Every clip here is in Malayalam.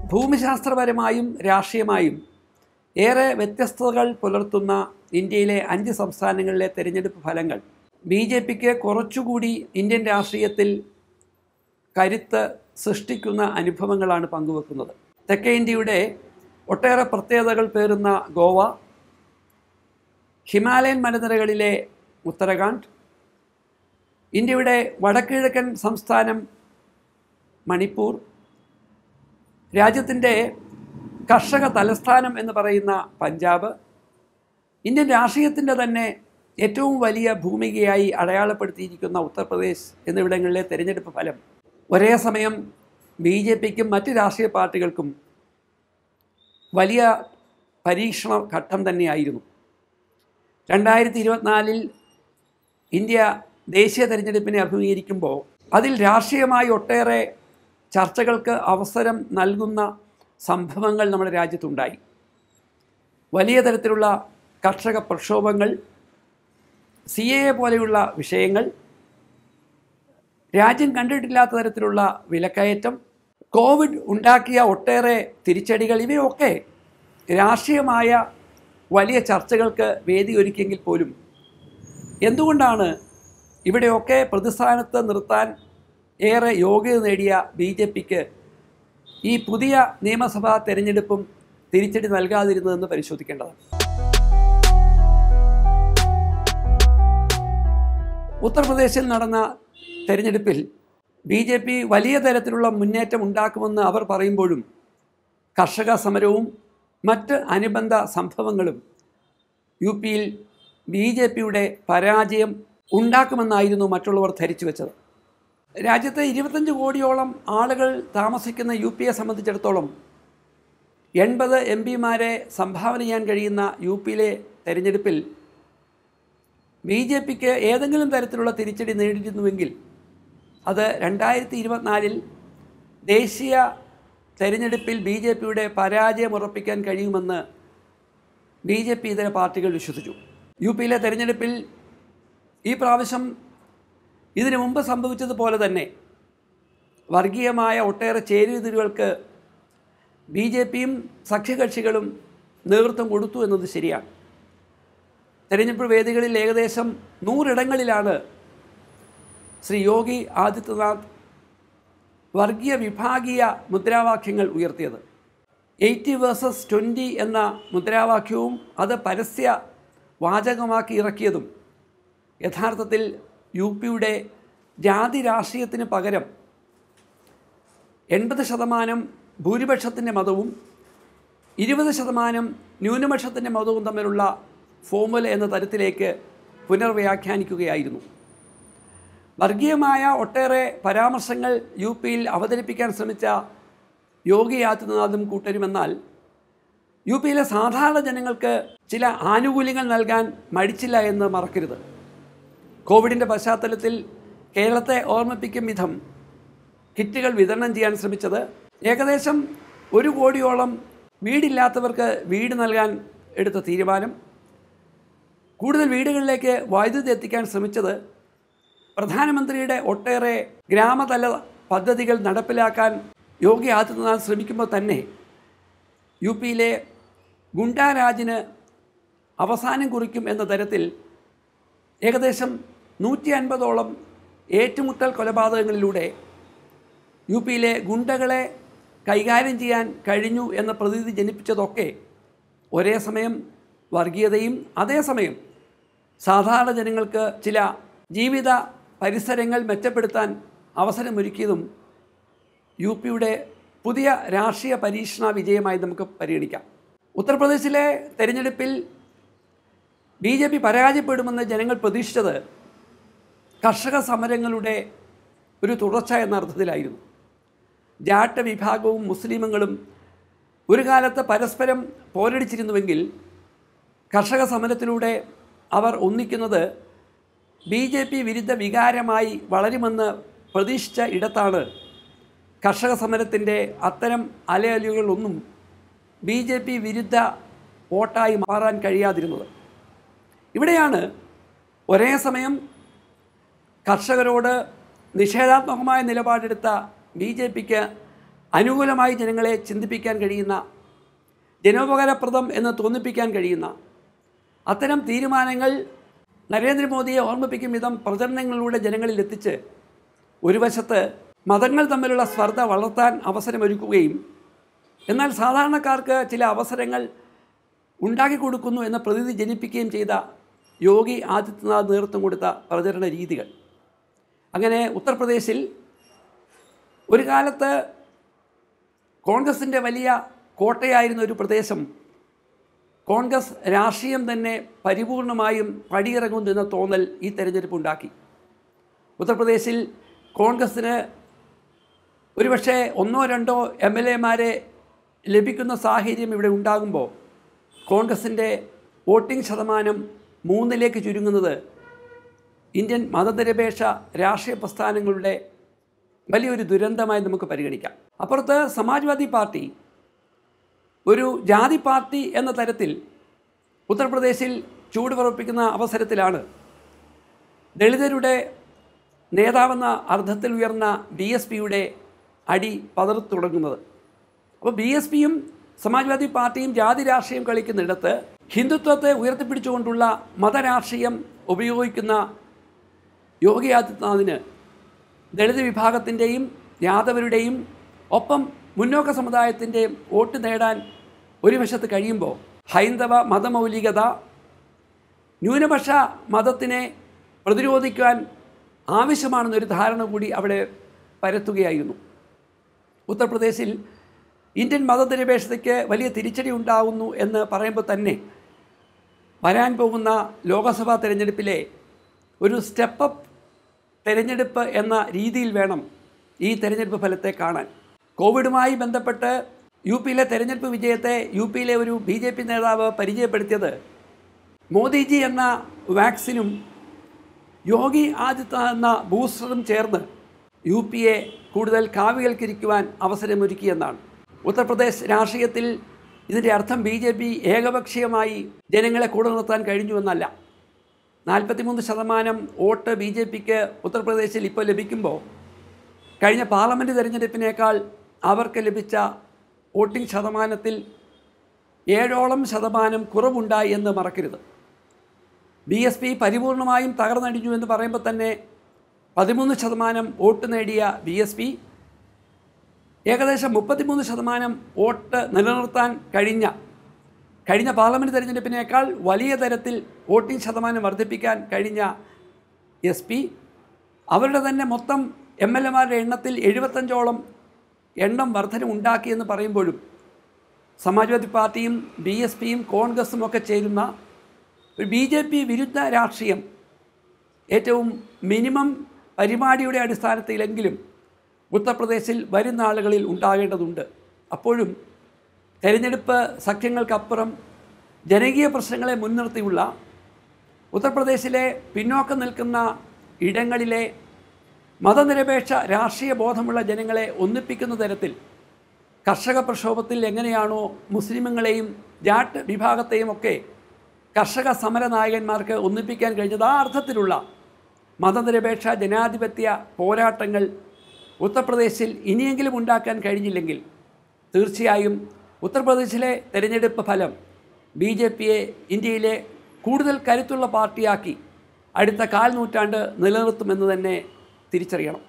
ഭൂമിശാസ്ത്രപരമായും രാഷ്ട്രീയമായും ഏറെ വ്യത്യസ്തതകൾ പുലർത്തുന്ന ഇന്ത്യയിലെ അഞ്ച് സംസ്ഥാനങ്ങളിലെ തെരഞ്ഞെടുപ്പ് ഫലങ്ങൾ ബി ജെ പിക്ക് കുറച്ചുകൂടി ഇന്ത്യൻ രാഷ്ട്രീയത്തിൽ കരുത്ത് സൃഷ്ടിക്കുന്ന അനുഭവങ്ങളാണ് പങ്കുവെക്കുന്നത് തെക്കേ ഇന്ത്യയുടെ ഒട്ടേറെ പ്രത്യേകതകൾ പേറുന്ന ഗോവ ഹിമാലയൻ മലനിരകളിലെ ഉത്തരാഖണ്ഡ് ഇന്ത്യയുടെ വടക്കിഴക്കൻ സംസ്ഥാനം മണിപ്പൂർ രാജ്യത്തിൻ്റെ കർഷക തലസ്ഥാനം എന്ന് പറയുന്ന പഞ്ചാബ് ഇന്ത്യൻ രാഷ്ട്രീയത്തിൻ്റെ തന്നെ ഏറ്റവും വലിയ ഭൂമികയായി അടയാളപ്പെടുത്തിയിരിക്കുന്ന ഉത്തർപ്രദേശ് എന്നിവിടങ്ങളിലെ തെരഞ്ഞെടുപ്പ് ഫലം ഒരേ സമയം ബി ജെ പിക്കും മറ്റ് രാഷ്ട്രീയ പാർട്ടികൾക്കും വലിയ പരീക്ഷണ ഘട്ടം തന്നെയായിരുന്നു രണ്ടായിരത്തി ഇരുപത്തിനാലിൽ ഇന്ത്യ ദേശീയ തെരഞ്ഞെടുപ്പിനെ അഭിമുഖീകരിക്കുമ്പോൾ അതിൽ രാഷ്ട്രീയമായി ഒട്ടേറെ ചർച്ചകൾക്ക് അവസരം നൽകുന്ന സംഭവങ്ങൾ നമ്മുടെ രാജ്യത്തുണ്ടായി വലിയ തരത്തിലുള്ള കർഷക പ്രക്ഷോഭങ്ങൾ സി എ പോലെയുള്ള വിഷയങ്ങൾ രാജ്യം കണ്ടിട്ടില്ലാത്ത തരത്തിലുള്ള വിലക്കയറ്റം കോവിഡ് ഉണ്ടാക്കിയ ഒട്ടേറെ തിരിച്ചടികൾ ഇവയൊക്കെ രാഷ്ട്രീയമായ വലിയ ചർച്ചകൾക്ക് വേദി ഒരുക്കിയെങ്കിൽ പോലും എന്തുകൊണ്ടാണ് ഇവിടെയൊക്കെ പ്രതിസ്ഥാനത്ത് നിർത്താൻ ഏറെ യോഗ്യത നേടിയ ബി ജെ പിക്ക് ഈ പുതിയ നിയമസഭാ തെരഞ്ഞെടുപ്പും തിരിച്ചടി നൽകാതിരുന്നതെന്ന് പരിശോധിക്കേണ്ടതാണ് ഉത്തർപ്രദേശിൽ നടന്ന തെരഞ്ഞെടുപ്പിൽ ബി ജെ പി വലിയ തരത്തിലുള്ള മുന്നേറ്റം ഉണ്ടാക്കുമെന്ന് അവർ പറയുമ്പോഴും കർഷക സമരവും മറ്റ് അനുബന്ധ സംഭവങ്ങളും യു പിയിൽ ബി ജെ പിയുടെ പരാജയം ഉണ്ടാക്കുമെന്നായിരുന്നു മറ്റുള്ളവർ ധരിച്ചു വെച്ചത് രാജ്യത്തെ ഇരുപത്തഞ്ച് കോടിയോളം ആളുകൾ താമസിക്കുന്ന യു പിയെ സംബന്ധിച്ചിടത്തോളം എൺപത് എം പിമാരെ സംഭാവന ചെയ്യാൻ കഴിയുന്ന യു പിയിലെ തെരഞ്ഞെടുപ്പിൽ ബി ജെ പിക്ക് ഏതെങ്കിലും തരത്തിലുള്ള തിരിച്ചടി നേടിയിരുന്നുവെങ്കിൽ അത് രണ്ടായിരത്തി ഇരുപത്തിനാലിൽ ദേശീയ തെരഞ്ഞെടുപ്പിൽ ബി ജെ പിയുടെ പരാജയം ഉറപ്പിക്കാൻ കഴിയുമെന്ന് ബി ജെ പി ഇതര പാർട്ടികൾ വിശ്വസിച്ചു യു പിയിലെ തെരഞ്ഞെടുപ്പിൽ ഈ പ്രാവശ്യം ഇതിനു മുമ്പ് സംഭവിച്ചതുപോലെ തന്നെ വർഗീയമായ ഒട്ടേറെ ചേരുതിരുകൾക്ക് ബി ജെ പിയും സഖ്യകക്ഷികളും നേതൃത്വം കൊടുത്തു എന്നത് ശരിയാണ് തെരഞ്ഞെടുപ്പ് വേദികളിൽ ഏകദേശം നൂറിടങ്ങളിലാണ് ശ്രീ യോഗി ആദിത്യനാഥ് വർഗീയ വിഭാഗീയ മുദ്രാവാക്യങ്ങൾ ഉയർത്തിയത് എയ്റ്റി വേഴ്സസ് ട്വൻറ്റി എന്ന മുദ്രാവാക്യവും അത് പരസ്യ വാചകമാക്കി ഇറക്കിയതും യഥാർത്ഥത്തിൽ യു പിയുടെ ജാതി രാഷ്ട്രീയത്തിന് പകരം എൺപത് ശതമാനം ഭൂരിപക്ഷത്തിൻ്റെ മതവും ഇരുപത് ശതമാനം ന്യൂനപക്ഷത്തിൻ്റെ മതവും തമ്മിലുള്ള ഫോമുല എന്ന തരത്തിലേക്ക് പുനർവ്യാഖ്യാനിക്കുകയായിരുന്നു വർഗീയമായ ഒട്ടേറെ പരാമർശങ്ങൾ യു പിയിൽ അവതരിപ്പിക്കാൻ ശ്രമിച്ച യോഗി ആദിത്യനാഥും കൂട്ടരുമെന്നാൽ യു പിയിലെ സാധാരണ ജനങ്ങൾക്ക് ചില ആനുകൂല്യങ്ങൾ നൽകാൻ മടിച്ചില്ല എന്ന് മറക്കരുത് കോവിഡിൻ്റെ പശ്ചാത്തലത്തിൽ കേരളത്തെ ഓർമ്മിപ്പിക്കും വിധം കിറ്റുകൾ വിതരണം ചെയ്യാൻ ശ്രമിച്ചത് ഏകദേശം ഒരു കോടിയോളം വീടില്ലാത്തവർക്ക് വീട് നൽകാൻ എടുത്ത തീരുമാനം കൂടുതൽ വീടുകളിലേക്ക് വൈദ്യുതി എത്തിക്കാൻ ശ്രമിച്ചത് പ്രധാനമന്ത്രിയുടെ ഒട്ടേറെ ഗ്രാമതല പദ്ധതികൾ നടപ്പിലാക്കാൻ യോഗി ആദിത്യനാഥ് ശ്രമിക്കുമ്പോൾ തന്നെ യു പിയിലെ ഗുണ്ടാരാജിന് അവസാനം കുറിക്കും എന്ന തരത്തിൽ ഏകദേശം നൂറ്റി അൻപതോളം ഏറ്റുമുട്ടൽ കൊലപാതകങ്ങളിലൂടെ യു പിയിലെ ഗുണ്ടകളെ കൈകാര്യം ചെയ്യാൻ കഴിഞ്ഞു എന്ന പ്രതീതി ജനിപ്പിച്ചതൊക്കെ ഒരേ സമയം വർഗീയതയും അതേസമയം സാധാരണ ജനങ്ങൾക്ക് ചില ജീവിത പരിസരങ്ങൾ മെച്ചപ്പെടുത്താൻ അവസരമൊരുക്കിയതും യു പിയുടെ പുതിയ രാഷ്ട്രീയ പരീക്ഷണ വിജയമായി നമുക്ക് പരിഗണിക്കാം ഉത്തർപ്രദേശിലെ തെരഞ്ഞെടുപ്പിൽ ബി ജെ പി പരാജയപ്പെടുമെന്ന് ജനങ്ങൾ പ്രതീക്ഷിച്ചത് കർഷക സമരങ്ങളുടെ ഒരു തുടർച്ച എന്ന അർത്ഥത്തിലായിരുന്നു ജാട്ട വിഭാഗവും മുസ്ലിമുകളും ഒരു കാലത്ത് പരസ്പരം പോരടിച്ചിരുന്നുവെങ്കിൽ കർഷക സമരത്തിലൂടെ അവർ ഒന്നിക്കുന്നത് ബി ജെ പി വിരുദ്ധ വികാരമായി വളരുമെന്ന് പ്രതീക്ഷിച്ച ഇടത്താണ് കർഷക സമരത്തിൻ്റെ അത്തരം അലയലുകളൊന്നും ബി ജെ പി വിരുദ്ധ വോട്ടായി മാറാൻ കഴിയാതിരുന്നത് ഇവിടെയാണ് ഒരേ സമയം കർഷകരോട് നിഷേധാത്മകമായ നിലപാടെടുത്ത ബി ജെ പിക്ക് അനുകൂലമായി ജനങ്ങളെ ചിന്തിപ്പിക്കാൻ കഴിയുന്ന ജനോപകാരപ്രദം എന്ന് തോന്നിപ്പിക്കാൻ കഴിയുന്ന അത്തരം തീരുമാനങ്ങൾ നരേന്ദ്രമോദിയെ ഓർമ്മിപ്പിക്കും വിധം പ്രചരണങ്ങളിലൂടെ ജനങ്ങളിൽ എത്തിച്ച് ഒരു വശത്ത് മതങ്ങൾ തമ്മിലുള്ള സ്പർദ്ധ വളർത്താൻ അവസരമൊരുക്കുകയും എന്നാൽ സാധാരണക്കാർക്ക് ചില അവസരങ്ങൾ ഉണ്ടാക്കി കൊടുക്കുന്നു എന്ന പ്രതീതി ജനിപ്പിക്കുകയും ചെയ്ത യോഗി ആദിത്യനാഥ് നേതൃത്വം കൊടുത്ത പ്രചരണ രീതികൾ അങ്ങനെ ഉത്തർപ്രദേശിൽ ഒരു കാലത്ത് കോൺഗ്രസിൻ്റെ വലിയ കോട്ടയായിരുന്ന ഒരു പ്രദേശം കോൺഗ്രസ് രാഷ്ട്രീയം തന്നെ പരിപൂർണമായും പടിയിറങ്ങുന്നു എന്ന തോന്നൽ ഈ തെരഞ്ഞെടുപ്പ് ഉണ്ടാക്കി ഉത്തർപ്രദേശിൽ കോൺഗ്രസ്സിന് ഒരുപക്ഷെ ഒന്നോ രണ്ടോ എം എൽ എമാരെ ലഭിക്കുന്ന സാഹചര്യം ഇവിടെ ഉണ്ടാകുമ്പോൾ കോൺഗ്രസിൻ്റെ വോട്ടിംഗ് ശതമാനം മൂന്നിലേക്ക് ചുരുങ്ങുന്നത് ഇന്ത്യൻ മതനിരപേക്ഷ രാഷ്ട്രീയ പ്രസ്ഥാനങ്ങളുടെ വലിയൊരു ദുരന്തമായി നമുക്ക് പരിഗണിക്കാം അപ്പുറത്ത് സമാജ്വാദി പാർട്ടി ഒരു ജാതി പാർട്ടി എന്ന തരത്തിൽ ഉത്തർപ്രദേശിൽ ചൂട് പറപ്പിക്കുന്ന അവസരത്തിലാണ് ദളിതരുടെ നേതാവെന്ന അർത്ഥത്തിൽ ഉയർന്ന ബി എസ് പിയുടെ അടി പതർത്തു തുടങ്ങുന്നത് അപ്പോൾ ബി എസ് പിയും സമാജ്വാദി പാർട്ടിയും ജാതി രാഷ്ട്രീയം കളിക്കുന്നിടത്ത് ഹിന്ദുത്വത്തെ ഉയർത്തിപ്പിടിച്ചുകൊണ്ടുള്ള മതരാഷ്ട്രീയം ഉപയോഗിക്കുന്ന യോഗി ആദിത്യനാഥിന് ദളിത് വിഭാഗത്തിൻ്റെയും യാദവരുടെയും ഒപ്പം മുന്നോക്ക സമുദായത്തിൻ്റെയും വോട്ട് നേടാൻ ഒരു വശത്ത് കഴിയുമ്പോൾ ഹൈന്ദവ മതമൗലികത ന്യൂനപക്ഷ മതത്തിനെ പ്രതിരോധിക്കാൻ ആവശ്യമാണെന്നൊരു ധാരണ കൂടി അവിടെ പരത്തുകയായിരുന്നു ഉത്തർപ്രദേശിൽ ഇന്ത്യൻ മതനിരപേക്ഷതയ്ക്ക് വലിയ തിരിച്ചടി ഉണ്ടാകുന്നു എന്ന് പറയുമ്പോൾ തന്നെ വരാൻ പോകുന്ന ലോക്സഭാ തെരഞ്ഞെടുപ്പിലെ ഒരു സ്റ്റെപ്പ് അപ്പ് തെരഞ്ഞെടുപ്പ് എന്ന രീതിയിൽ വേണം ഈ തെരഞ്ഞെടുപ്പ് ഫലത്തെ കാണാൻ കോവിഡുമായി ബന്ധപ്പെട്ട് യു പിയിലെ തെരഞ്ഞെടുപ്പ് വിജയത്തെ യു പിയിലെ ഒരു ബി ജെ പി നേതാവ് പരിചയപ്പെടുത്തിയത് മോദിജി എന്ന വാക്സിനും യോഗി ആദിത്യനാഥ് എന്ന ബൂസ്റ്ററും ചേർന്ന് യു പിയെ കൂടുതൽ കാവ്യവൽക്കരിക്കുവാൻ അവസരമൊരുക്കിയെന്നാണ് ഉത്തർപ്രദേശ് രാഷ്ട്രീയത്തിൽ ഇതിൻ്റെ അർത്ഥം ബി ജെ പി ഏകപക്ഷീയമായി ജനങ്ങളെ കൂടെ നിർത്താൻ കഴിഞ്ഞുവെന്നല്ല നാൽപ്പത്തിമൂന്ന് ശതമാനം വോട്ട് ബി ജെ പിക്ക് ഉത്തർപ്രദേശിൽ ഇപ്പോൾ ലഭിക്കുമ്പോൾ കഴിഞ്ഞ പാർലമെൻറ്റ് തിരഞ്ഞെടുപ്പിനേക്കാൾ അവർക്ക് ലഭിച്ച വോട്ടിംഗ് ശതമാനത്തിൽ ഏഴോളം ശതമാനം കുറവുണ്ടായി എന്ന് മറക്കരുത് ബി എസ് പി പരിപൂർണമായും തകർന്നടിഞ്ഞു എന്ന് പറയുമ്പോൾ തന്നെ പതിമൂന്ന് ശതമാനം വോട്ട് നേടിയ ബി എസ് പി ഏകദേശം മുപ്പത്തിമൂന്ന് ശതമാനം വോട്ട് നിലനിർത്താൻ കഴിഞ്ഞ കഴിഞ്ഞ പാർലമെൻറ്റ് തെരഞ്ഞെടുപ്പിനേക്കാൾ വലിയ തരത്തിൽ വോട്ടിംഗ് ശതമാനം വർദ്ധിപ്പിക്കാൻ കഴിഞ്ഞ എസ് പി അവരുടെ തന്നെ മൊത്തം എം എൽ എമാരുടെ എണ്ണത്തിൽ എഴുപത്തഞ്ചോളം എണ്ണം വർധന ഉണ്ടാക്കിയെന്ന് പറയുമ്പോഴും സമാജ്വാദി പാർട്ടിയും ബി എസ് പിയും കോൺഗ്രസും ഒക്കെ ചേരുന്ന ഒരു ബി ജെ പി വിരുദ്ധ രാഷ്ട്രീയം ഏറ്റവും മിനിമം പരിപാടിയുടെ അടിസ്ഥാനത്തിലെങ്കിലും ഉത്തർപ്രദേശിൽ വരുന്ന ആളുകളിൽ ഉണ്ടാകേണ്ടതുണ്ട് അപ്പോഴും തെരഞ്ഞെടുപ്പ് സഖ്യങ്ങൾക്കപ്പുറം ജനകീയ പ്രശ്നങ്ങളെ മുൻനിർത്തിയുള്ള ഉത്തർപ്രദേശിലെ പിന്നോക്കം നിൽക്കുന്ന ഇടങ്ങളിലെ മതനിരപേക്ഷ രാഷ്ട്രീയ ബോധമുള്ള ജനങ്ങളെ ഒന്നിപ്പിക്കുന്ന തരത്തിൽ കർഷക പ്രക്ഷോഭത്തിൽ എങ്ങനെയാണോ മുസ്ലിമുകളെയും ജാട്ട് വിഭാഗത്തെയും ഒക്കെ കർഷക സമര നായകന്മാർക്ക് ഒന്നിപ്പിക്കാൻ കഴിഞ്ഞത് ആ അർത്ഥത്തിലുള്ള മതനിരപേക്ഷ ജനാധിപത്യ പോരാട്ടങ്ങൾ ഉത്തർപ്രദേശിൽ ഇനിയെങ്കിലും ഉണ്ടാക്കാൻ കഴിഞ്ഞില്ലെങ്കിൽ തീർച്ചയായും ഉത്തർപ്രദേശിലെ തെരഞ്ഞെടുപ്പ് ഫലം ബി ജെ പിയെ ഇന്ത്യയിലെ കൂടുതൽ കരുത്തുള്ള പാർട്ടിയാക്കി അടുത്ത കാൽ നൂറ്റാണ്ട് നിലനിർത്തുമെന്ന് തന്നെ തിരിച്ചറിയണം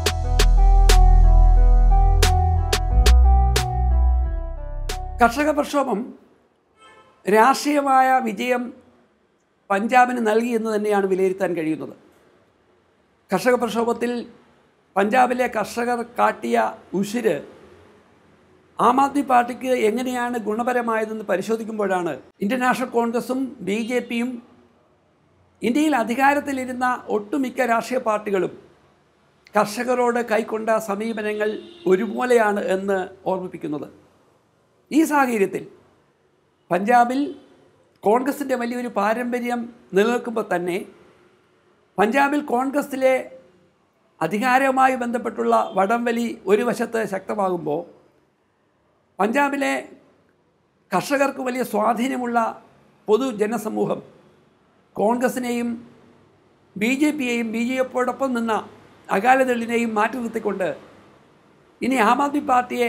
കർഷക പ്രക്ഷോഭം രാഷ്ട്രീയമായ വിജയം പഞ്ചാബിന് നൽകി എന്ന് തന്നെയാണ് വിലയിരുത്താൻ കഴിയുന്നത് കർഷക പ്രക്ഷോഭത്തിൽ പഞ്ചാബിലെ കർഷകർ കാട്ടിയ ഉശിര് ആം ആദ്മി പാർട്ടിക്ക് എങ്ങനെയാണ് ഗുണപരമായതെന്ന് പരിശോധിക്കുമ്പോഴാണ് ഇന്ത്യൻ നാഷണൽ കോൺഗ്രസും ബി ജെ പിയും ഇന്ത്യയിൽ അധികാരത്തിലിരുന്ന ഒട്ടുമിക്ക രാഷ്ട്രീയ പാർട്ടികളും കർഷകരോട് കൈക്കൊണ്ട സമീപനങ്ങൾ ഒരുപോലെയാണ് എന്ന് ഓർമ്മിപ്പിക്കുന്നത് ഈ സാഹചര്യത്തിൽ പഞ്ചാബിൽ കോൺഗ്രസിൻ്റെ വലിയൊരു പാരമ്പര്യം നിലനിൽക്കുമ്പോൾ തന്നെ പഞ്ചാബിൽ കോൺഗ്രസിലെ അധികാരവുമായി ബന്ധപ്പെട്ടുള്ള വടംവലി ഒരു വശത്ത് ശക്തമാകുമ്പോൾ പഞ്ചാബിലെ കർഷകർക്ക് വലിയ സ്വാധീനമുള്ള പൊതുജനസമൂഹം കോൺഗ്രസിനെയും ബി ജെ പിയെയും ബി ജെ പിയോടൊപ്പം നിന്ന അകാലിദളിനെയും മാറ്റി നിർത്തിക്കൊണ്ട് ഇനി ആം ആദ്മി പാർട്ടിയെ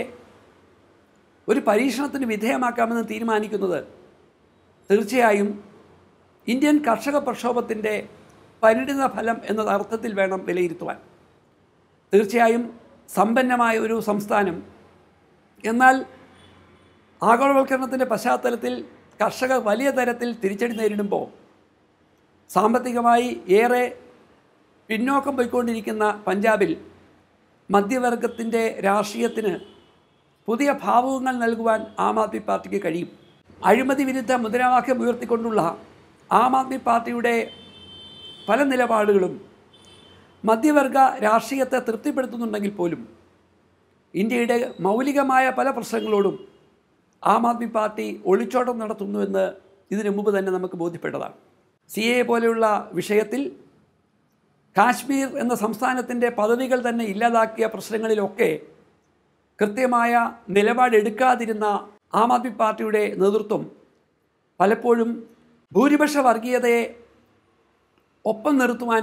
ഒരു പരീക്ഷണത്തിന് വിധേയമാക്കാമെന്ന് തീരുമാനിക്കുന്നത് തീർച്ചയായും ഇന്ത്യൻ കർഷക പ്രക്ഷോഭത്തിൻ്റെ പരിണിത ഫലം എന്നത് അർത്ഥത്തിൽ വേണം വിലയിരുത്തുവാൻ തീർച്ചയായും സമ്പന്നമായ ഒരു സംസ്ഥാനം എന്നാൽ ആഗോളവൽക്കരണത്തിൻ്റെ പശ്ചാത്തലത്തിൽ കർഷകർ വലിയ തരത്തിൽ തിരിച്ചടി നേരിടുമ്പോൾ സാമ്പത്തികമായി ഏറെ പിന്നോക്കം പോയിക്കൊണ്ടിരിക്കുന്ന പഞ്ചാബിൽ മധ്യവർഗത്തിൻ്റെ രാഷ്ട്രീയത്തിന് പുതിയ ഭാവുകങ്ങൾ നൽകുവാൻ ആം ആദ്മി പാർട്ടിക്ക് കഴിയും അഴിമതി വിരുദ്ധ മുദ്രാവാക്യം ഉയർത്തിക്കൊണ്ടുള്ള ആം ആദ്മി പാർട്ടിയുടെ പല നിലപാടുകളും മധ്യവർഗ രാഷ്ട്രീയത്തെ തൃപ്തിപ്പെടുത്തുന്നുണ്ടെങ്കിൽ പോലും ഇന്ത്യയുടെ മൗലികമായ പല പ്രശ്നങ്ങളോടും ആം ആദ്മി പാർട്ടി ഒളിച്ചോട്ടം നടത്തുന്നുവെന്ന് ഇതിനു മുമ്പ് തന്നെ നമുക്ക് ബോധ്യപ്പെട്ടതാണ് സി എ പോലെയുള്ള വിഷയത്തിൽ കാശ്മീർ എന്ന സംസ്ഥാനത്തിൻ്റെ പദവികൾ തന്നെ ഇല്ലാതാക്കിയ പ്രശ്നങ്ങളിലൊക്കെ കൃത്യമായ നിലപാടെടുക്കാതിരുന്ന ആം ആദ്മി പാർട്ടിയുടെ നേതൃത്വം പലപ്പോഴും ഭൂരിപക്ഷ വർഗീയതയെ ഒപ്പം നിർത്തുവാൻ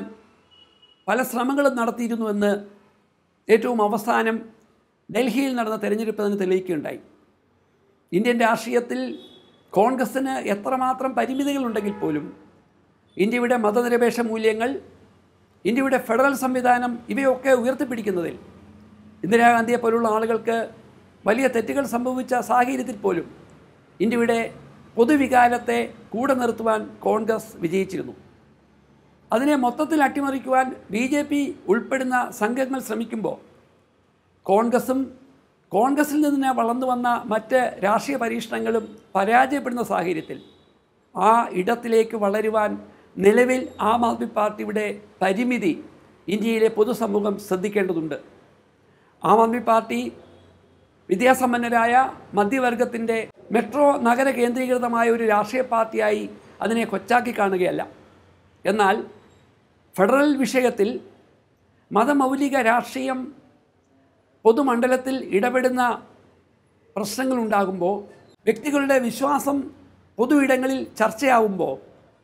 പല ശ്രമങ്ങളും നടത്തിയിരുന്നുവെന്ന് ഏറ്റവും അവസാനം ഡൽഹിയിൽ നടന്ന തെരഞ്ഞെടുപ്പ് തന്നെ തെളിയിക്കുകയുണ്ടായി ഇന്ത്യൻ രാഷ്ട്രീയത്തിൽ കോൺഗ്രസ്സിന് എത്രമാത്രം പരിമിതികളുണ്ടെങ്കിൽ പോലും ഇന്ത്യയുടെ മതനിരപേക്ഷ മൂല്യങ്ങൾ ഇന്ത്യയുടെ ഫെഡറൽ സംവിധാനം ഇവയൊക്കെ ഉയർത്തിപ്പിടിക്കുന്നതിൽ ഇന്ദിരാഗാന്ധിയെ പോലുള്ള ആളുകൾക്ക് വലിയ തെറ്റുകൾ സംഭവിച്ച സാഹചര്യത്തിൽ പോലും ഇന്ത്യയുടെ പൊതുവികാരത്തെ കൂടെ നിർത്തുവാൻ കോൺഗ്രസ് വിജയിച്ചിരുന്നു അതിനെ മൊത്തത്തിൽ അട്ടിമറിക്കുവാൻ ബി ജെ പി ഉൾപ്പെടുന്ന സംഘങ്ങൾ ശ്രമിക്കുമ്പോൾ കോൺഗ്രസും കോൺഗ്രസിൽ നിന്ന് വളർന്നു വന്ന മറ്റ് രാഷ്ട്രീയ പരീക്ഷണങ്ങളും പരാജയപ്പെടുന്ന സാഹചര്യത്തിൽ ആ ഇടത്തിലേക്ക് വളരുവാൻ നിലവിൽ ആം ആദ്മി പാർട്ടിയുടെ പരിമിതി ഇന്ത്യയിലെ പൊതുസമൂഹം ശ്രദ്ധിക്കേണ്ടതുണ്ട് ആം ആദ്മി പാർട്ടി വിദ്യാസമ്പന്നരായ മധ്യവർഗത്തിൻ്റെ മെട്രോ നഗര കേന്ദ്രീകൃതമായ ഒരു രാഷ്ട്രീയ പാർട്ടിയായി അതിനെ കൊച്ചാക്കി കാണുകയല്ല എന്നാൽ ഫെഡറൽ വിഷയത്തിൽ മതമൗലിക രാഷ്ട്രീയം പൊതുമണ്ഡലത്തിൽ ഇടപെടുന്ന പ്രശ്നങ്ങളുണ്ടാകുമ്പോൾ വ്യക്തികളുടെ വിശ്വാസം പൊതു ഇടങ്ങളിൽ ചർച്ചയാവുമ്പോൾ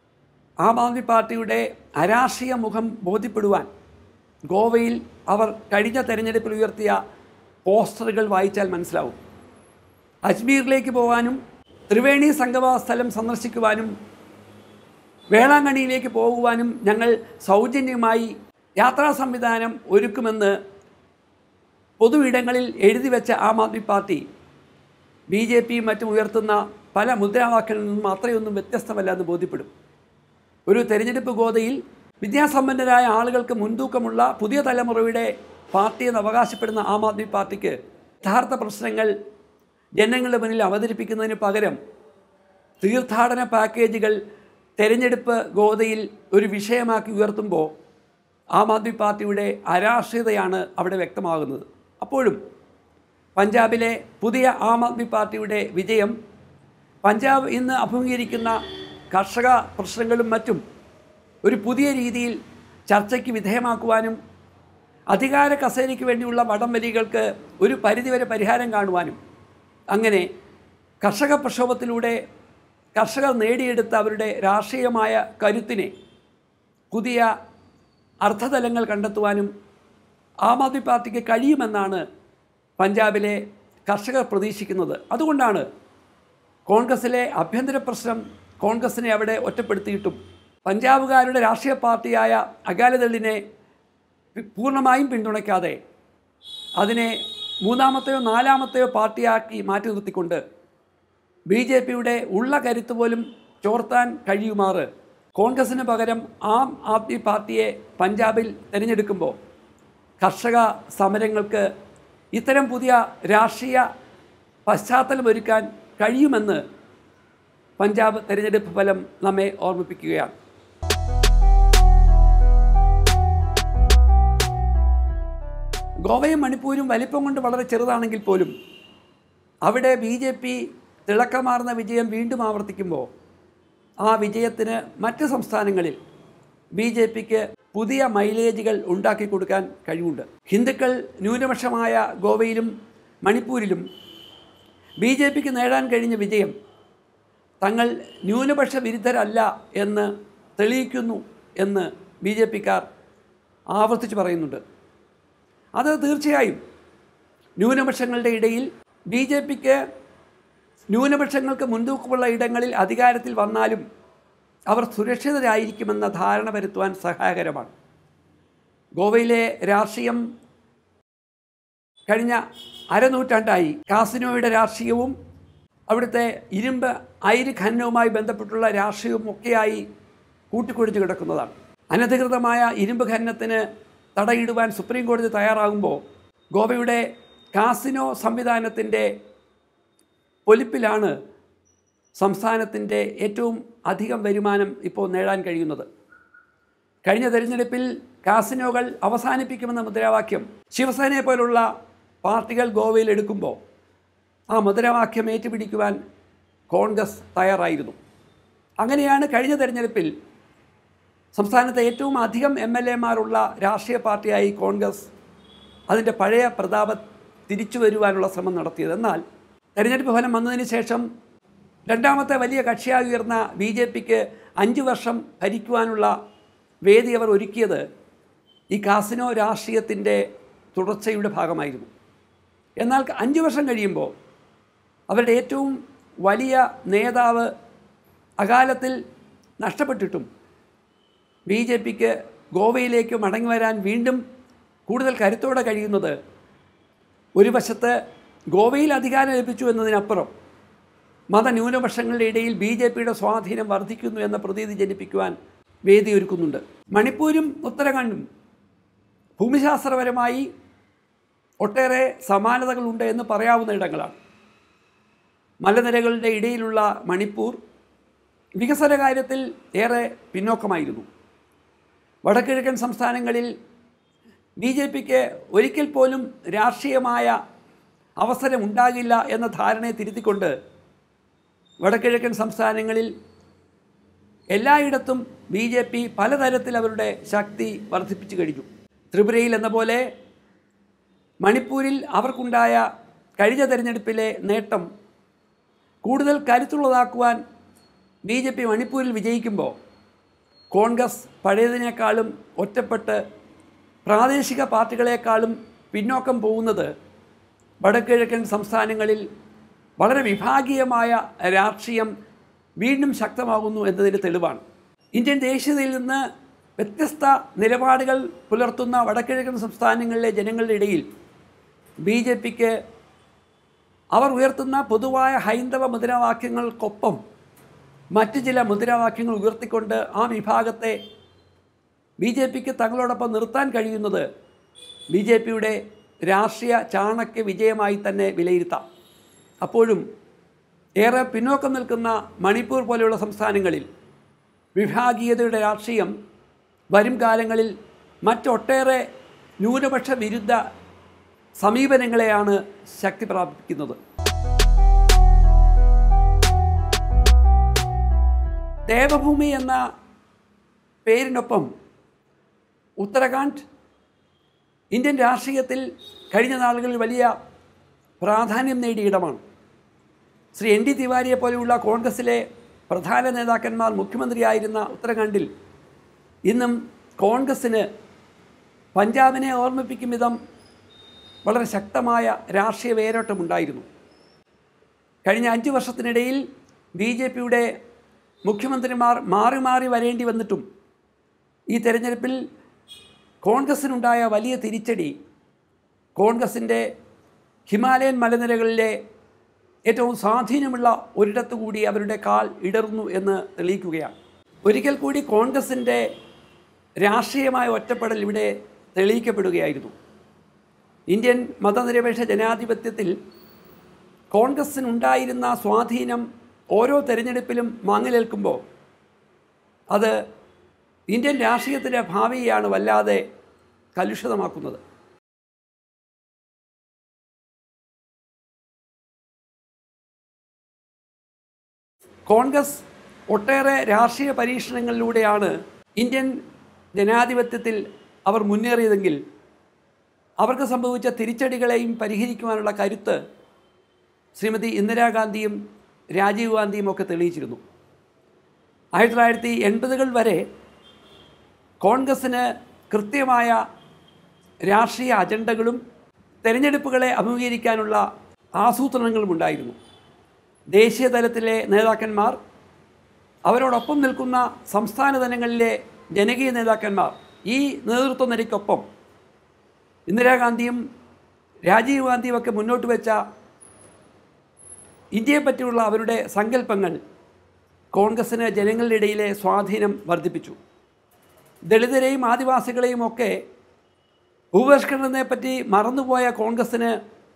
ആം ആദ്മി പാർട്ടിയുടെ അരാഷ്ട്രീയ മുഖം ബോധ്യപ്പെടുവാൻ ഗോവയിൽ അവർ കഴിഞ്ഞ തെരഞ്ഞെടുപ്പിൽ ഉയർത്തിയ പോസ്റ്ററുകൾ വായിച്ചാൽ മനസ്സിലാവും അജ്മീറിലേക്ക് പോകാനും ത്രിവേണി സംഗമ സ്ഥലം സന്ദർശിക്കുവാനും വേളാങ്കണ്ണിയിലേക്ക് പോകുവാനും ഞങ്ങൾ സൗജന്യമായി യാത്രാ സംവിധാനം ഒരുക്കുമെന്ന് പൊതു ഇടങ്ങളിൽ എഴുതി വെച്ച Aam Aadmi party B J പിയും മറ്റും ഉയർത്തുന്ന പല മുദ്രാവാക്യങ്ങളിൽ നിന്നും അത്രയൊന്നും വ്യത്യസ്തമല്ല എന്ന് ബോധ്യപ്പെടും ഒരു തെരഞ്ഞെടുപ്പ് ഗോതയിൽ വിദ്യാസമ്പന്നരായ ആളുകൾക്ക് മുൻതൂക്കമുള്ള പുതിയ തലമുറയുടെ പാർട്ടി എന്ന് അവകാശപ്പെടുന്ന ആം ആദ്മി പാർട്ടിക്ക് യഥാർത്ഥ പ്രശ്നങ്ങൾ ജനങ്ങളുടെ മുന്നിൽ അവതരിപ്പിക്കുന്നതിന് പകരം തീർത്ഥാടന പാക്കേജുകൾ തെരഞ്ഞെടുപ്പ് ഗോതയിൽ ഒരു വിഷയമാക്കി ഉയർത്തുമ്പോൾ ആം ആദ്മി പാർട്ടിയുടെ അരാഷ്ട്രീയതയാണ് അവിടെ വ്യക്തമാകുന്നത് അപ്പോഴും പഞ്ചാബിലെ പുതിയ ആം ആദ്മി പാർട്ടിയുടെ വിജയം പഞ്ചാബ് ഇന്ന് അഭിമുഖീകരിക്കുന്ന കർഷക പ്രശ്നങ്ങളും മറ്റും ഒരു പുതിയ രീതിയിൽ ചർച്ചയ്ക്ക് വിധേയമാക്കുവാനും അധികാര കസേരയ്ക്ക് വേണ്ടിയുള്ള വടംവലികൾക്ക് ഒരു പരിധിവരെ പരിഹാരം കാണുവാനും അങ്ങനെ കർഷക പ്രക്ഷോഭത്തിലൂടെ കർഷകർ നേടിയെടുത്ത അവരുടെ രാഷ്ട്രീയമായ കരുത്തിനെ പുതിയ അർത്ഥതലങ്ങൾ കണ്ടെത്തുവാനും ആം ആദ്മി പാർട്ടിക്ക് കഴിയുമെന്നാണ് പഞ്ചാബിലെ കർഷകർ പ്രതീക്ഷിക്കുന്നത് അതുകൊണ്ടാണ് കോൺഗ്രസിലെ ആഭ്യന്തര പ്രശ്നം കോൺഗ്രസിനെ അവിടെ ഒറ്റപ്പെടുത്തിയിട്ടും പഞ്ചാബുകാരുടെ രാഷ്ട്രീയ പാർട്ടിയായ അകാലിദളിനെ പി- പൂർണ്ണമായും പിന്തുണയ്ക്കാതെ അതിനെ മൂന്നാമത്തെയോ നാലാമത്തെയോ പാർട്ടിയാക്കി മാറ്റി നിർത്തിക്കൊണ്ട് ബി ജെ പിയുടെ ഉള്ള കരുത്ത് പോലും ചോർത്താൻ കഴിയുമാറ് കോൺഗ്രസിന് പകരം ആം ആദ്മി പാർട്ടിയെ പഞ്ചാബിൽ തിരഞ്ഞെടുക്കുമ്പോൾ കർഷക സമരങ്ങൾക്ക് ഇത്തരം പുതിയ രാഷ്ട്രീയ പശ്ചാത്തലമൊരുക്കാൻ കഴിയുമെന്ന് പഞ്ചാബ് തെരഞ്ഞെടുപ്പ് ഫലം നമ്മെ ഓർമ്മിപ്പിക്കുകയാണ് ഗോവയും മണിപ്പൂരും വലിപ്പം കൊണ്ട് വളരെ ചെറുതാണെങ്കിൽ പോലും അവിടെ ബി ജെ പി തിളക്കമാർന്ന വിജയം വീണ്ടും ആവർത്തിക്കുമ്പോൾ ആ വിജയത്തിന് മറ്റ് സംസ്ഥാനങ്ങളിൽ ബി ജെ പിക്ക് പുതിയ മൈലേജുകൾ ഉണ്ടാക്കി കൊടുക്കാൻ കഴിവുണ്ട് ഹിന്ദുക്കൾ ന്യൂനപക്ഷമായ ഗോവയിലും മണിപ്പൂരിലും ബി ജെ പിക്ക് നേടാൻ കഴിഞ്ഞ വിജയം തങ്ങൾ ന്യൂനപക്ഷ വിരുദ്ധരല്ല എന്ന് തെളിയിക്കുന്നു എന്ന് ബി ജെ പിക്കാർ ആവർത്തിച്ച് പറയുന്നുണ്ട് അത് തീർച്ചയായും ന്യൂനപക്ഷങ്ങളുടെ ഇടയിൽ ബി ജെ പിക്ക് ന്യൂനപക്ഷങ്ങൾക്ക് മുൻതൂക്കമുള്ള ഇടങ്ങളിൽ അധികാരത്തിൽ വന്നാലും അവർ സുരക്ഷിതരായിരിക്കുമെന്ന ധാരണ വരുത്തുവാൻ സഹായകരമാണ് ഗോവയിലെ രാഷ്ട്രീയം കഴിഞ്ഞ അരനൂറ്റാണ്ടായി കാസിനോയുടെ രാഷ്ട്രീയവും അവിടുത്തെ ഇരുമ്പ് അയിര് ഖനനവുമായി ബന്ധപ്പെട്ടുള്ള രാഷ്ട്രീയവും ഒക്കെയായി കൂട്ടിക്കൊടിച്ചു കിടക്കുന്നതാണ് അനധികൃതമായ ഇരുമ്പ് ഖനനത്തിന് തടയിടുവാൻ സുപ്രീം കോടതി തയ്യാറാകുമ്പോൾ ഗോവയുടെ കാസിനോ സംവിധാനത്തിൻ്റെ പൊലിപ്പിലാണ് സംസ്ഥാനത്തിൻ്റെ ഏറ്റവും അധികം വരുമാനം ഇപ്പോൾ നേടാൻ കഴിയുന്നത് കഴിഞ്ഞ തെരഞ്ഞെടുപ്പിൽ കാസിനോകൾ അവസാനിപ്പിക്കുമെന്ന മുദ്രാവാക്യം ശിവസേനയെ പോലുള്ള പാർട്ടികൾ ഗോവയിൽ എടുക്കുമ്പോൾ ആ മുദ്രാവാക്യം ഏറ്റുപിടിക്കുവാൻ കോൺഗ്രസ് തയ്യാറായിരുന്നു അങ്ങനെയാണ് കഴിഞ്ഞ തെരഞ്ഞെടുപ്പിൽ സംസ്ഥാനത്തെ ഏറ്റവും അധികം എം എൽ എമാരുള്ള രാഷ്ട്രീയ പാർട്ടിയായി കോൺഗ്രസ് അതിൻ്റെ പഴയ പ്രതാപ തിരിച്ചു വരുവാനുള്ള ശ്രമം നടത്തിയത് എന്നാൽ തെരഞ്ഞെടുപ്പ് ഫലം വന്നതിന് ശേഷം രണ്ടാമത്തെ വലിയ കക്ഷിയായി ഉയർന്ന ബി ജെ പിക്ക് അഞ്ച് വർഷം ഭരിക്കുവാനുള്ള വേദി അവർ ഒരുക്കിയത് ഈ കാസിനോ രാഷ്ട്രീയത്തിൻ്റെ തുടർച്ചയുടെ ഭാഗമായിരുന്നു എന്നാൽ അഞ്ച് വർഷം കഴിയുമ്പോൾ അവരുടെ ഏറ്റവും വലിയ നേതാവ് അകാലത്തിൽ നഷ്ടപ്പെട്ടിട്ടും ബി ജെ പിക്ക് ഗോവയിലേക്ക് മടങ്ങി വരാൻ വീണ്ടും കൂടുതൽ കരുത്തോടെ കഴിയുന്നത് ഒരു വശത്ത് ഗോവയിൽ അധികാരം ലഭിച്ചു എന്നതിനപ്പുറം മതന്യൂനപക്ഷങ്ങളുടെ ഇടയിൽ ബി ജെ പിയുടെ സ്വാധീനം വർദ്ധിക്കുന്നു എന്ന പ്രതീതി ജനിപ്പിക്കുവാൻ വേദി ഒരുക്കുന്നുണ്ട് മണിപ്പൂരും ഉത്തരാഖണ്ഡും ഭൂമിശാസ്ത്രപരമായി ഒട്ടേറെ സമാനതകളുണ്ട് എന്ന് പറയാവുന്ന ഇടങ്ങളാണ് മലനിരകളുടെ ഇടയിലുള്ള മണിപ്പൂർ വികസന കാര്യത്തിൽ ഏറെ പിന്നോക്കമായിരുന്നു വടക്കിഴക്കൻ സംസ്ഥാനങ്ങളിൽ ബി ജെ പിക്ക് ഒരിക്കൽ പോലും രാഷ്ട്രീയമായ അവസരം ഉണ്ടാകില്ല എന്ന ധാരണയെ തിരുത്തിക്കൊണ്ട് വടക്കിഴക്കൻ സംസ്ഥാനങ്ങളിൽ എല്ലായിടത്തും ബി ജെ പി പലതരത്തിൽ അവരുടെ ശക്തി വർദ്ധിപ്പിച്ചു കഴിഞ്ഞു ത്രിപുരയിൽ എന്ന പോലെ മണിപ്പൂരിൽ അവർക്കുണ്ടായ കഴിഞ്ഞ തെരഞ്ഞെടുപ്പിലെ നേട്ടം കൂടുതൽ കരുത്തുള്ളതാക്കുവാൻ ബി ജെ പി മണിപ്പൂരിൽ വിജയിക്കുമ്പോൾ കോൺഗ്രസ് പഴയതിനേക്കാളും ഒറ്റപ്പെട്ട് പ്രാദേശിക പാർട്ടികളെക്കാളും പിന്നോക്കം പോകുന്നത് വടക്കിഴക്കൻ സംസ്ഥാനങ്ങളിൽ വളരെ വിഭാഗീയമായ രാഷ്ട്രീയം വീണ്ടും ശക്തമാകുന്നു എന്നതിൻ്റെ തെളിവാണ് ഇന്ത്യൻ ദേശീയതയിൽ നിന്ന് വ്യത്യസ്ത നിലപാടുകൾ പുലർത്തുന്ന വടക്കിഴക്കൻ സംസ്ഥാനങ്ങളിലെ ജനങ്ങളുടെ ഇടയിൽ ബി ജെ പിക്ക് അവർ ഉയർത്തുന്ന പൊതുവായ ഹൈന്ദവ മുദ്രാവാക്യങ്ങൾക്കൊപ്പം മറ്റ് ചില മുദ്രാവാക്യങ്ങൾ ഉയർത്തിക്കൊണ്ട് ആ വിഭാഗത്തെ ബി ജെ പിക്ക് തങ്ങളോടൊപ്പം നിർത്താൻ കഴിയുന്നത് ബി ജെ പിയുടെ രാഷ്ട്രീയ ചാണക്യ വിജയമായി തന്നെ വിലയിരുത്താം അപ്പോഴും ഏറെ പിന്നോക്കം നിൽക്കുന്ന മണിപ്പൂർ പോലെയുള്ള സംസ്ഥാനങ്ങളിൽ വിഭാഗീയതയുടെ രാഷ്ട്രീയം വരും കാലങ്ങളിൽ മറ്റൊട്ടേറെ ന്യൂനപക്ഷ വിരുദ്ധ സമീപനങ്ങളെയാണ് ശക്തി പ്രാപിക്കുന്നത് ദേവഭൂമി എന്ന പേരിനൊപ്പം ഉത്തരാഖണ്ഡ് ഇന്ത്യൻ രാഷ്ട്രീയത്തിൽ കഴിഞ്ഞ നാളുകളിൽ വലിയ പ്രാധാന്യം നേടിയ ഇടമാണ് ശ്രീ എൻ ഡി തിവാരിയെ പോലെയുള്ള കോൺഗ്രസിലെ പ്രധാന നേതാക്കന്മാർ മുഖ്യമന്ത്രിയായിരുന്ന ഉത്തരാഖണ്ഡിൽ ഇന്നും കോൺഗ്രസ്സിന് പഞ്ചാബിനെ ഓർമ്മിപ്പിക്കും വിധം വളരെ ശക്തമായ രാഷ്ട്രീയ വേരോട്ടമുണ്ടായിരുന്നു കഴിഞ്ഞ അഞ്ച് വർഷത്തിനിടയിൽ ബി ജെ പിയുടെ മുഖ്യമന്ത്രിമാർ മാറി മാറി വരേണ്ടി വന്നിട്ടും ഈ തെരഞ്ഞെടുപ്പിൽ കോൺഗ്രസ്സിനുണ്ടായ വലിയ തിരിച്ചടി കോൺഗ്രസിൻ്റെ ഹിമാലയൻ മലനിരകളിലെ ഏറ്റവും സ്വാധീനമുള്ള ഒരിടത്തു കൂടി അവരുടെ കാൽ ഇടർന്നു എന്ന് തെളിയിക്കുകയാണ് ഒരിക്കൽ കൂടി കോൺഗ്രസിൻ്റെ രാഷ്ട്രീയമായ ഒറ്റപ്പെടൽ ഇവിടെ തെളിയിക്കപ്പെടുകയായിരുന്നു ഇന്ത്യൻ മതനിരപേക്ഷ ജനാധിപത്യത്തിൽ കോൺഗ്രസ്സിനുണ്ടായിരുന്ന സ്വാധീനം ഓരോ തെരഞ്ഞെടുപ്പിലും മങ്ങലേൽക്കുമ്പോൾ അത് ഇന്ത്യൻ രാഷ്ട്രീയത്തിൻ്റെ ഭാവിയെയാണ് വല്ലാതെ കലുഷിതമാക്കുന്നത് കോൺഗ്രസ് ഒട്ടേറെ രാഷ്ട്രീയ പരീക്ഷണങ്ങളിലൂടെയാണ് ഇന്ത്യൻ ജനാധിപത്യത്തിൽ അവർ മുന്നേറിയതെങ്കിൽ അവർക്ക് സംഭവിച്ച തിരിച്ചടികളെയും പരിഹരിക്കുവാനുള്ള കരുത്ത് ശ്രീമതി ഇന്ദിരാഗാന്ധിയും രാജീവ് ഗാന്ധിയും ഒക്കെ തെളിയിച്ചിരുന്നു ആയിരത്തി തൊള്ളായിരത്തി എൺപതുകൾ വരെ കോൺഗ്രസ്സിന് കൃത്യമായ രാഷ്ട്രീയ അജണ്ടകളും തെരഞ്ഞെടുപ്പുകളെ അഭിമുഖീകരിക്കാനുള്ള ആസൂത്രണങ്ങളും ഉണ്ടായിരുന്നു ദേശീയ തലത്തിലെ നേതാക്കന്മാർ അവരോടൊപ്പം നിൽക്കുന്ന സംസ്ഥാന തലങ്ങളിലെ ജനകീയ നേതാക്കന്മാർ ഈ നേതൃത്വ നിരയ്ക്കൊപ്പം ഇന്ദിരാഗാന്ധിയും രാജീവ് ഗാന്ധിയും ഒക്കെ മുന്നോട്ട് വെച്ച ഇന്ത്യയെ പറ്റിയുള്ള അവരുടെ സങ്കല്പങ്ങൾ കോൺഗ്രസ്സിന് ജനങ്ങളുടെ ഇടയിലെ സ്വാധീനം വർദ്ധിപ്പിച്ചു ദളിതരെയും ആദിവാസികളെയും ഒക്കെ ഭൂപരിഷ്കരണത്തെപ്പറ്റി മറന്നുപോയ കോൺഗ്രസ്സിന്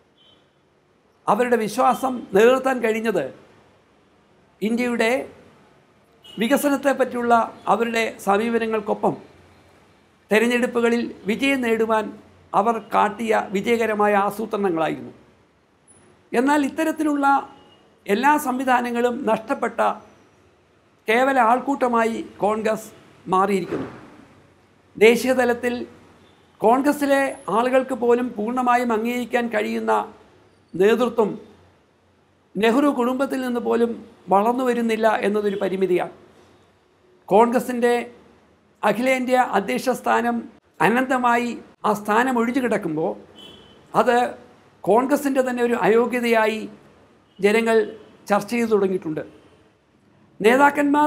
അവരുടെ വിശ്വാസം നിലനിർത്താൻ കഴിഞ്ഞത് ഇന്ത്യയുടെ വികസനത്തെ പറ്റിയുള്ള അവരുടെ സമീപനങ്ങൾക്കൊപ്പം തെരഞ്ഞെടുപ്പുകളിൽ വിജയം നേടുവാൻ അവർ കാട്ടിയ വിജയകരമായ ആസൂത്രണങ്ങളായിരുന്നു എന്നാൽ ഇത്തരത്തിലുള്ള എല്ലാ സംവിധാനങ്ങളും നഷ്ടപ്പെട്ട കേവല ആൾക്കൂട്ടമായി കോൺഗ്രസ് മാറിയിരിക്കുന്നു ദേശീയ തലത്തിൽ കോൺഗ്രസ്സിലെ ആളുകൾക്ക് പോലും പൂർണ്ണമായും അംഗീകരിക്കാൻ കഴിയുന്ന നേതൃത്വം നെഹ്റു കുടുംബത്തിൽ നിന്ന് പോലും വളർന്നു വരുന്നില്ല എന്നതൊരു പരിമിതിയാണ് കോൺഗ്രസിൻ്റെ അഖിലേന്ത്യാ അധ്യക്ഷ സ്ഥാനം അനന്തമായി ആ സ്ഥാനം ഒഴിഞ്ഞു കിടക്കുമ്പോൾ അത് കോൺഗ്രസിൻ്റെ തന്നെ ഒരു അയോഗ്യതയായി ജനങ്ങൾ ചർച്ച ചെയ്തു തുടങ്ങിയിട്ടുണ്ട് നേതാക്കന്മാർ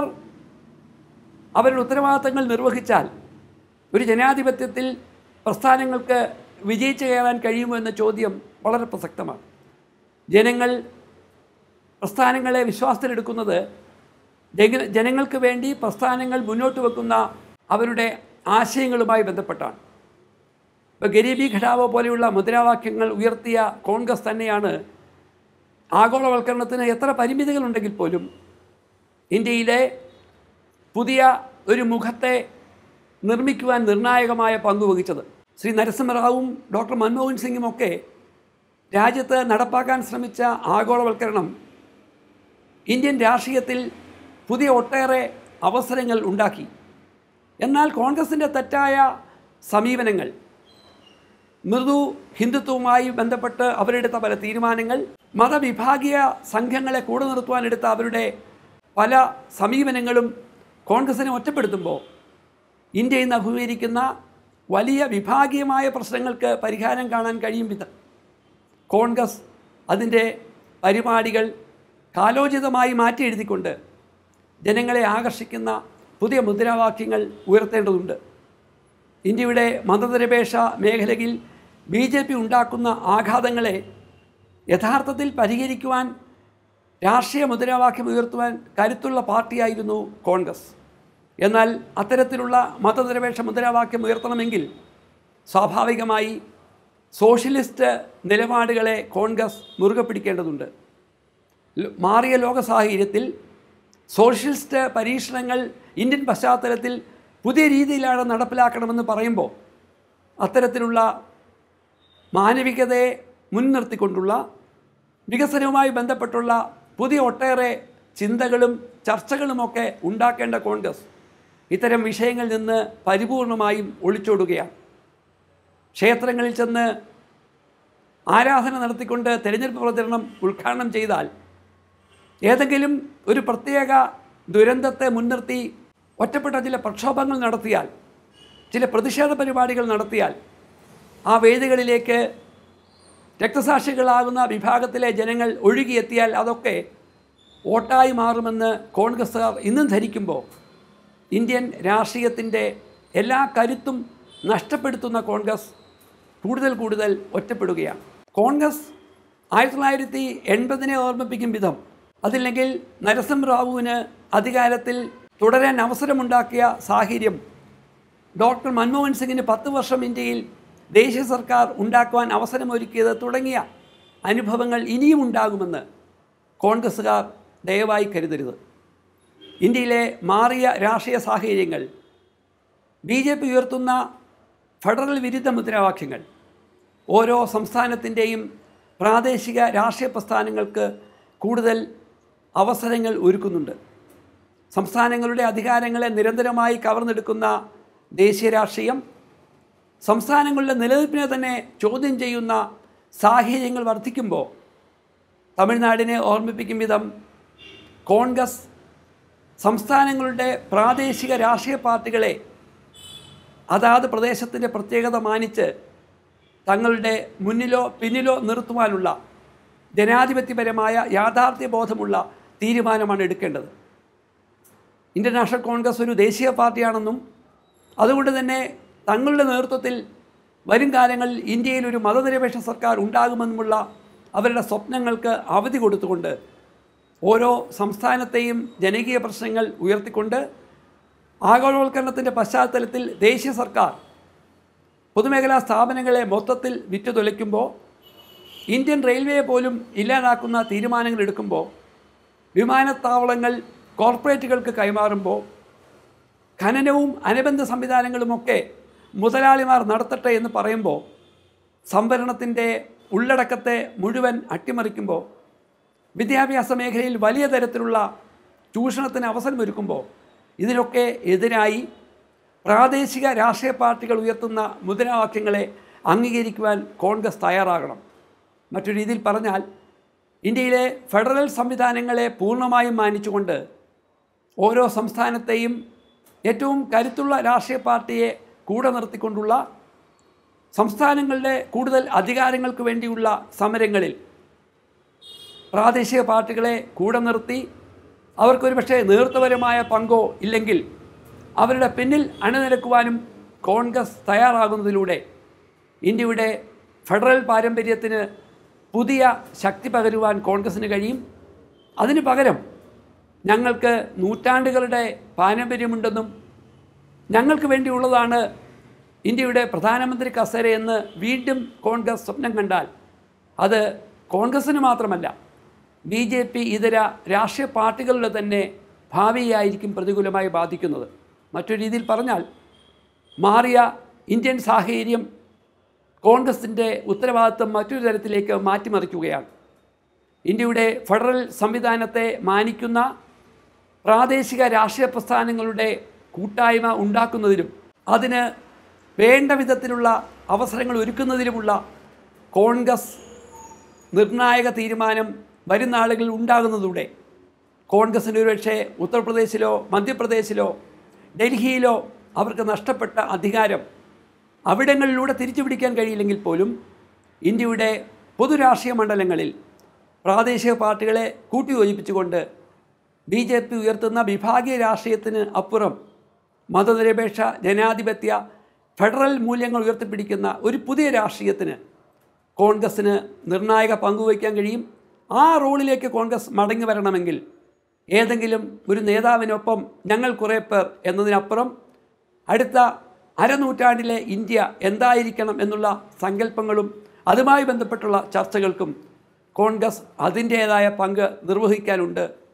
അവരുടെ ഉത്തരവാദിത്തങ്ങൾ നിർവഹിച്ചാൽ ഒരു ജനാധിപത്യത്തിൽ പ്രസ്ഥാനങ്ങൾക്ക് വിജയിച്ചു കയറാൻ കഴിയുമോ എന്ന ചോദ്യം വളരെ പ്രസക്തമാണ് ജനങ്ങൾ പ്രസ്ഥാനങ്ങളെ വിശ്വാസത്തിലെടുക്കുന്നത് ജന- ജനങ്ങൾക്ക് വേണ്ടി പ്രസ്ഥാനങ്ങൾ മുന്നോട്ട് വെക്കുന്ന അവരുടെ ആശയങ്ങളുമായി ബന്ധപ്പെട്ടാണ് ഇപ്പോൾ ഗരീബി ഘടാവോ പോലെയുള്ള മുദ്രാവാക്യങ്ങൾ ഉയർത്തിയ കോൺഗ്രസ് തന്നെയാണ് ആഗോളവൽക്കരണത്തിന് എത്ര പരിമിതികളുണ്ടെങ്കിൽ പോലും ഇന്ത്യയിലെ പുതിയ ഒരു മുഖത്തെ നിർമ്മിക്കുവാൻ നിർണായകമായ പങ്ക് വഹിച്ചത് ശ്രീ നരസിംഹറാവുവും ഡോക്ടർ മൻമോഹൻ സിംഗും ഒക്കെ രാജ്യത്ത് നടപ്പാക്കാൻ ശ്രമിച്ച ആഗോളവൽക്കരണം ഇന്ത്യൻ രാഷ്ട്രീയത്തിൽ പുതിയ ഒട്ടേറെ അവസരങ്ങൾ ഉണ്ടാക്കി എന്നാൽ കോൺഗ്രസിൻ്റെ തെറ്റായ സമീപനങ്ങൾ മൃദു ഹിന്ദുത്വവുമായി ബന്ധപ്പെട്ട് അവരെടുത്ത പല തീരുമാനങ്ങൾ മതവിഭാഗീയ സംഘങ്ങളെ കൂടെ നിർത്തുവാനെടുത്ത അവരുടെ പല സമീപനങ്ങളും കോൺഗ്രസിനെ ഒറ്റപ്പെടുത്തുമ്പോൾ ഇന്ത്യ ഇന്ന് അഭിമുഖീകരിക്കുന്ന വലിയ വിഭാഗീയമായ പ്രശ്നങ്ങൾക്ക് പരിഹാരം കാണാൻ കഴിയും വിധം കോൺഗ്രസ് അതിൻ്റെ പരിപാടികൾ കാലോചിതമായി മാറ്റി എഴുതിക്കൊണ്ട് ജനങ്ങളെ ആകർഷിക്കുന്ന പുതിയ മുദ്രാവാക്യങ്ങൾ ഉയർത്തേണ്ടതുണ്ട് ഇന്ത്യയുടെ മതനിരപേക്ഷ മേഖലയിൽ ബി ജെ പി ഉണ്ടാക്കുന്ന ആഘാതങ്ങളെ യഥാർത്ഥത്തിൽ പരിഹരിക്കുവാൻ രാഷ്ട്രീയ മുദ്രാവാക്യം ഉയർത്തുവാൻ കരുത്തുള്ള പാർട്ടിയായിരുന്നു കോൺഗ്രസ് എന്നാൽ അത്തരത്തിലുള്ള മതനിരപേക്ഷ മുദ്രാവാക്യം ഉയർത്തണമെങ്കിൽ സ്വാഭാവികമായി സോഷ്യലിസ്റ്റ് നിലപാടുകളെ കോൺഗ്രസ് മുറുകെ പിടിക്കേണ്ടതുണ്ട് ല- മാറിയ ലോക സാഹചര്യത്തിൽ സോഷ്യലിസ്റ്റ് പരീക്ഷണങ്ങൾ ഇന്ത്യൻ പശ്ചാത്തലത്തിൽ പുതിയ രീതിയിലാണ് നടപ്പിലാക്കണമെന്ന് പറയുമ്പോൾ അത്തരത്തിലുള്ള മാനവികതയെ മുൻനിർത്തിക്കൊണ്ടുള്ള വികസനവുമായി ബന്ധപ്പെട്ടുള്ള പുതിയ ഒട്ടേറെ ചിന്തകളും ചർച്ചകളുമൊക്കെ ഉണ്ടാക്കേണ്ട കോൺഗ്രസ് ഇത്തരം വിഷയങ്ങളിൽ നിന്ന് പരിപൂർണമായും ഒളിച്ചോടുകയാണ് ക്ഷേത്രങ്ങളിൽ ചെന്ന് ആരാധന നടത്തിക്കൊണ്ട് തെരഞ്ഞെടുപ്പ് പ്രചരണം ഉദ്ഘാടനം ചെയ്താൽ ഏതെങ്കിലും ഒരു പ്രത്യേക ദുരന്തത്തെ മുൻനിർത്തി ഒറ്റപ്പെട്ട ചില പ്രക്ഷോഭങ്ങൾ നടത്തിയാൽ ചില പ്രതിഷേധ പരിപാടികൾ നടത്തിയാൽ ആ വേദികളിലേക്ക് രക്തസാക്ഷികളാകുന്ന വിഭാഗത്തിലെ ജനങ്ങൾ ഒഴുകിയെത്തിയാൽ അതൊക്കെ വോട്ടായി മാറുമെന്ന് കോൺഗ്രസ്സുകാർ ഇന്നും ധരിക്കുമ്പോൾ ഇന്ത്യൻ രാഷ്ട്രീയത്തിൻ്റെ എല്ലാ കരുത്തും നഷ്ടപ്പെടുത്തുന്ന കോൺഗ്രസ് കൂടുതൽ കൂടുതൽ ഒറ്റപ്പെടുകയാണ് കോൺഗ്രസ് ആയിരത്തി തൊള്ളായിരത്തി എൺപതിനെ ഓർമ്മിപ്പിക്കും വിധം അതില്ലെങ്കിൽ നരസിംഹറാവുവിന് അധികാരത്തിൽ തുടരാൻ അവസരമുണ്ടാക്കിയ സാഹചര്യം ഡോക്ടർ മൻമോഹൻ സിംഗിന് പത്ത് വർഷം ഇന്ത്യയിൽ ദേശീയ സർക്കാർ ഉണ്ടാക്കുവാൻ അവസരമൊരുക്കിയത് തുടങ്ങിയ അനുഭവങ്ങൾ ഇനിയും ഉണ്ടാകുമെന്ന് കോൺഗ്രസ്സുകാർ ദയവായി കരുതരുത് ഇന്ത്യയിലെ മാറിയ രാഷ്ട്രീയ സാഹചര്യങ്ങൾ ബി ജെ പി ഉയർത്തുന്ന ഫെഡറൽ വിരുദ്ധ മുദ്രാവാക്യങ്ങൾ ഓരോ സംസ്ഥാനത്തിൻ്റെയും പ്രാദേശിക രാഷ്ട്രീയ പ്രസ്ഥാനങ്ങൾക്ക് കൂടുതൽ അവസരങ്ങൾ ഒരുക്കുന്നുണ്ട് സംസ്ഥാനങ്ങളുടെ അധികാരങ്ങളെ നിരന്തരമായി കവർന്നെടുക്കുന്ന ദേശീയ രാഷ്ട്രീയം സംസ്ഥാനങ്ങളുടെ നിലനിൽപ്പിനെ തന്നെ ചോദ്യം ചെയ്യുന്ന സാഹചര്യങ്ങൾ വർദ്ധിക്കുമ്പോൾ തമിഴ്നാടിനെ ഓർമ്മിപ്പിക്കും വിധം കോൺഗ്രസ് സംസ്ഥാനങ്ങളുടെ പ്രാദേശിക രാഷ്ട്രീയ പാർട്ടികളെ അതാത് പ്രദേശത്തിൻ്റെ പ്രത്യേകത മാനിച്ച് തങ്ങളുടെ മുന്നിലോ പിന്നിലോ നിർത്തുവാനുള്ള ജനാധിപത്യപരമായ യാഥാർത്ഥ്യ ബോധമുള്ള തീരുമാനമാണ് എടുക്കേണ്ടത് ഇന്ത്യൻ നാഷണൽ കോൺഗ്രസ് ഒരു ദേശീയ പാർട്ടിയാണെന്നും അതുകൊണ്ട് തന്നെ തങ്ങളുടെ നേതൃത്വത്തിൽ വരും കാലങ്ങളിൽ ഇന്ത്യയിൽ ഒരു മതനിരപേക്ഷ സർക്കാർ ഉണ്ടാകുമെന്നുമുള്ള അവരുടെ സ്വപ്നങ്ങൾക്ക് അവധി കൊടുത്തുകൊണ്ട് ഓരോ സംസ്ഥാനത്തെയും ജനകീയ പ്രശ്നങ്ങൾ ഉയർത്തിക്കൊണ്ട് ആഗോളവൽക്കരണത്തിൻ്റെ പശ്ചാത്തലത്തിൽ ദേശീയ സർക്കാർ പൊതുമേഖലാ സ്ഥാപനങ്ങളെ മൊത്തത്തിൽ വിറ്റുതൊലയ്ക്കുമ്പോൾ ഇന്ത്യൻ റെയിൽവേയെ പോലും ഇല്ലാതാക്കുന്ന തീരുമാനങ്ങൾ എടുക്കുമ്പോൾ വിമാനത്താവളങ്ങൾ കോർപ്പറേറ്റുകൾക്ക് കൈമാറുമ്പോൾ ഖനനവും അനുബന്ധ സംവിധാനങ്ങളുമൊക്കെ മുതലാളിമാർ നടത്തട്ടെ എന്ന് പറയുമ്പോൾ സംവരണത്തിൻ്റെ ഉള്ളടക്കത്തെ മുഴുവൻ അട്ടിമറിക്കുമ്പോൾ വിദ്യാഭ്യാസ മേഖലയിൽ വലിയ തരത്തിലുള്ള ചൂഷണത്തിന് അവസരമൊരുക്കുമ്പോൾ ഇതിനൊക്കെ എതിരായി പ്രാദേശിക രാഷ്ട്രീയ പാർട്ടികൾ ഉയർത്തുന്ന മുദ്രാവാക്യങ്ങളെ അംഗീകരിക്കുവാൻ കോൺഗ്രസ് തയ്യാറാകണം മറ്റൊരു രീതിയിൽ പറഞ്ഞാൽ ഇന്ത്യയിലെ ഫെഡറൽ സംവിധാനങ്ങളെ പൂർണ്ണമായും മാനിച്ചുകൊണ്ട് ഓരോ സംസ്ഥാനത്തെയും ഏറ്റവും കരുത്തുള്ള രാഷ്ട്രീയ പാർട്ടിയെ കൂടെ നിർത്തിക്കൊണ്ടുള്ള സംസ്ഥാനങ്ങളുടെ കൂടുതൽ അധികാരങ്ങൾക്ക് വേണ്ടിയുള്ള സമരങ്ങളിൽ പ്രാദേശിക പാർട്ടികളെ കൂടെ നിർത്തി അവർക്കൊരു പക്ഷേ നേതൃത്വപരമായ പങ്കോ ഇല്ലെങ്കിൽ അവരുടെ പിന്നിൽ അണിനിരക്കുവാനും കോൺഗ്രസ് തയ്യാറാകുന്നതിലൂടെ ഇന്ത്യയുടെ ഫെഡറൽ പാരമ്പര്യത്തിന് പുതിയ ശക്തി പകരുവാൻ കോൺഗ്രസ്സിന് കഴിയും അതിന് പകരം ഞങ്ങൾക്ക് നൂറ്റാണ്ടുകളുടെ പാരമ്പര്യമുണ്ടെന്നും ഞങ്ങൾക്ക് വേണ്ടിയുള്ളതാണ് ഇന്ത്യയുടെ പ്രധാനമന്ത്രി കസേരയെന്ന് വീണ്ടും കോൺഗ്രസ് സ്വപ്നം കണ്ടാൽ അത് കോൺഗ്രസ്സിന് മാത്രമല്ല ബി ജെ പി ഇതര രാഷ്ട്രീയ പാർട്ടികളുടെ തന്നെ ഭാവിയായിരിക്കും പ്രതികൂലമായി ബാധിക്കുന്നത് മറ്റൊരു രീതിയിൽ പറഞ്ഞാൽ മാറിയ ഇന്ത്യൻ സാഹചര്യം കോൺഗ്രസിൻ്റെ ഉത്തരവാദിത്വം മറ്റൊരു തരത്തിലേക്ക് മാറ്റിമറിക്കുകയാണ് ഇന്ത്യയുടെ ഫെഡറൽ സംവിധാനത്തെ മാനിക്കുന്ന പ്രാദേശിക രാഷ്ട്രീയ പ്രസ്ഥാനങ്ങളുടെ കൂട്ടായ്മ ഉണ്ടാക്കുന്നതിലും അതിന് വേണ്ട വിധത്തിലുള്ള അവസരങ്ങൾ ഒരുക്കുന്നതിലുമുള്ള കോൺഗ്രസ് നിർണായക തീരുമാനം വരുന്ന ആളുകളിൽ ഉണ്ടാകുന്നതൂടെ കോൺഗ്രസിന് ഒരുപക്ഷെ ഉത്തർപ്രദേശിലോ മധ്യപ്രദേശിലോ ഡൽഹിയിലോ അവർക്ക് നഷ്ടപ്പെട്ട അധികാരം അവിടങ്ങളിലൂടെ തിരിച്ചു പിടിക്കാൻ കഴിയില്ലെങ്കിൽ പോലും ഇന്ത്യയുടെ പൊതുരാഷ്ട്രീയ മണ്ഡലങ്ങളിൽ പ്രാദേശിക പാർട്ടികളെ കൂട്ടിയോജിപ്പിച്ചുകൊണ്ട് ബി ജെ പി ഉയർത്തുന്ന വിഭാഗീയ രാഷ്ട്രീയത്തിന് അപ്പുറം മതനിരപേക്ഷ ജനാധിപത്യ ഫെഡറൽ മൂല്യങ്ങൾ ഉയർത്തിപ്പിടിക്കുന്ന ഒരു പുതിയ രാഷ്ട്രീയത്തിന് കോൺഗ്രസ്സിന് നിർണായക പങ്കുവയ്ക്കാൻ കഴിയും ആ റോളിലേക്ക് കോൺഗ്രസ് മടങ്ങി വരണമെങ്കിൽ ഏതെങ്കിലും ഒരു നേതാവിനൊപ്പം ഞങ്ങൾ കുറേ പേർ എന്നതിനപ്പുറം അടുത്ത അരനൂറ്റാണ്ടിലെ ഇന്ത്യ എന്തായിരിക്കണം എന്നുള്ള സങ്കല്പങ്ങളും അതുമായി ബന്ധപ്പെട്ടുള്ള ചർച്ചകൾക്കും കോൺഗ്രസ് അതിൻ്റേതായ പങ്ക് നിർവഹിക്കാനുണ്ട്